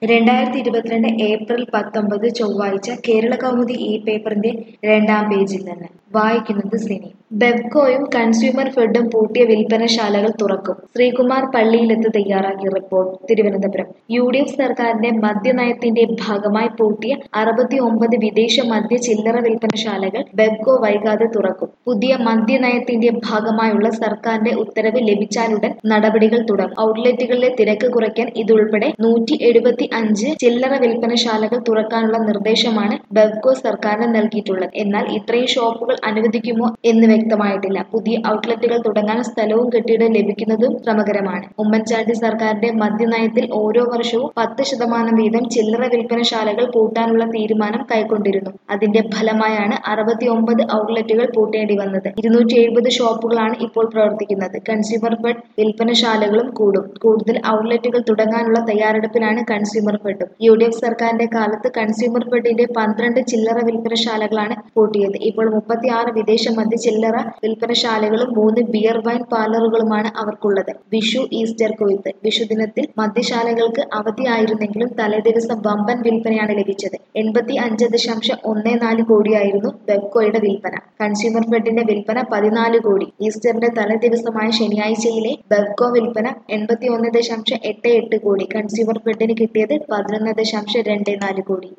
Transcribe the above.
രണ്ടായിരത്തി ഇരുപത്തിരണ്ട് ഏപ്രിൽ പത്തൊമ്പത് ചൊവ്വാഴ്ച കേരള കൗമുദി ഈ പേപ്പറിന്റെ രണ്ടാം പേജിൽ നിന്ന് വായിക്കുന്നത് സിനി ബെവ്കോയും കൺസ്യൂമർ ഫെഡും പൂട്ടിയ വിൽപ്പനശാലകൾ തുറക്കും ശ്രീകുമാർ പള്ളിയിലെത്ത് തയ്യാറാക്കിയ report Thiruvananthapuram U D F സർക്കാരിന്റെ മദ്യനയത്തിന്റെ ഭാഗമായി പൂട്ടിയ അറുപത്തി ഒമ്പത് വിദേശ മദ്യ ചില്ലറ വിൽപ്പനശാലകൾ ബെവ്കോ വൈകാതെ തുറക്കും പുതിയ മദ്യനയത്തിന്റെ ഭാഗമായുള്ള സർക്കാരിന്റെ ഉത്തരവ് ലഭിച്ചാലുടൻ നടപടികൾ തുടങ്ങും ഔട്ട്ലെറ്റുകളിലെ തിരക്ക് കുറയ്ക്കാൻ ഇതുൾപ്പെടെ നൂറ്റി എഴുപത്തി അഞ്ച് ചില്ലറ വിൽപ്പനശാലകൾ തുറക്കാനുള്ള നിർദ്ദേശമാണ് ബെവ്കോ സർക്കാരിന് നൽകിയിട്ടുള്ളത് എന്നാൽ ഇത്രയും ഷോപ്പുകൾ അനുവദിക്കുമോ എന്ന് വ്യക്തമായിട്ടില്ല പുതിയ ഔട്ട്ലെറ്റുകൾ തുടങ്ങാൻ സ്ഥലവും കെട്ടിടവും ലഭിക്കുന്നതും ശ്രമകരമാണ് ഉമ്മൻചാണ്ടി സർക്കാരിന്റെ മദ്യനയത്തിൽ ഓരോ വർഷവും പത്ത് ശതമാനം വീതം ചില്ലറ വിൽപ്പനശാലകൾ പൂട്ടാനുള്ള തീരുമാനം കൈക്കൊണ്ടിരുന്നു അതിന്റെ ഫലമായാണ് അറുപത്തി ഒമ്പത് ഔട്ട്ലെറ്റുകൾ പൂട്ടേണ്ടി വന്നത് ഇരുന്നൂറ്റി എഴുപത് ഷോപ്പുകളാണ് ഇപ്പോൾ പ്രവർത്തിക്കുന്നത് കൺസ്യൂമർ ഫെഡ് വിൽപ്പനശാലകളും കൂടും കൂടുതൽ ഔട്ട്ലെറ്റുകൾ തുടങ്ങാനുള്ള തയ്യാറെടുപ്പിലാണ് കൺസ്യൂമർ ഫെഡും യു ഡി എഫ് സർക്കാരിന്റെ കാലത്ത് കൺസ്യൂമർ ഫെഡിന്റെ പന്ത്രണ്ട് ചില്ലറ വിൽപ്പനശാലകളാണ് പൂട്ടിയത് ഇപ്പോൾ മുപ്പത്തിയാറ് വിദേശ മദ്യ ചില്ലറ വിൽപ്പനശാലകളും മൂന്ന് ബിയർ വൈൻ പാർലറുകളുമാണ് അവർക്കുള്ളത് വിഷു ഈസ്റ്റർ കൊയ്ത്ത് വിഷുദിനത്തിൽ മദ്യശാലകൾക്ക് അവധിയായിരുന്നെങ്കിലും തലേദിവസം വമ്പൻ വിൽപ്പനയാണ് ലഭിച്ചത് എൺപത്തി അഞ്ച് ദശാംശം ഒന്ന് നാല് കോടിയായിരുന്നു ബെബ്കോയുടെ വിൽപ്പന കൺസ്യൂമർ ഫെഡിന്റെ വിൽപ്പന പതിനാല് കോടി ഈസ്റ്ററിന്റെ തലേദിവസമായ ശനിയാഴ്ചയിലെ ബെബ്കോ വിൽപ്പന എൺപത്തി ഒന്ന് ദശാംശം എട്ട് എട്ട് കോടി കൺസ്യൂമർ ഫെഡിന് കിട്ടിയത് പതിനൊന്ന് ദശാംശം രണ്ട് നാല് കോടി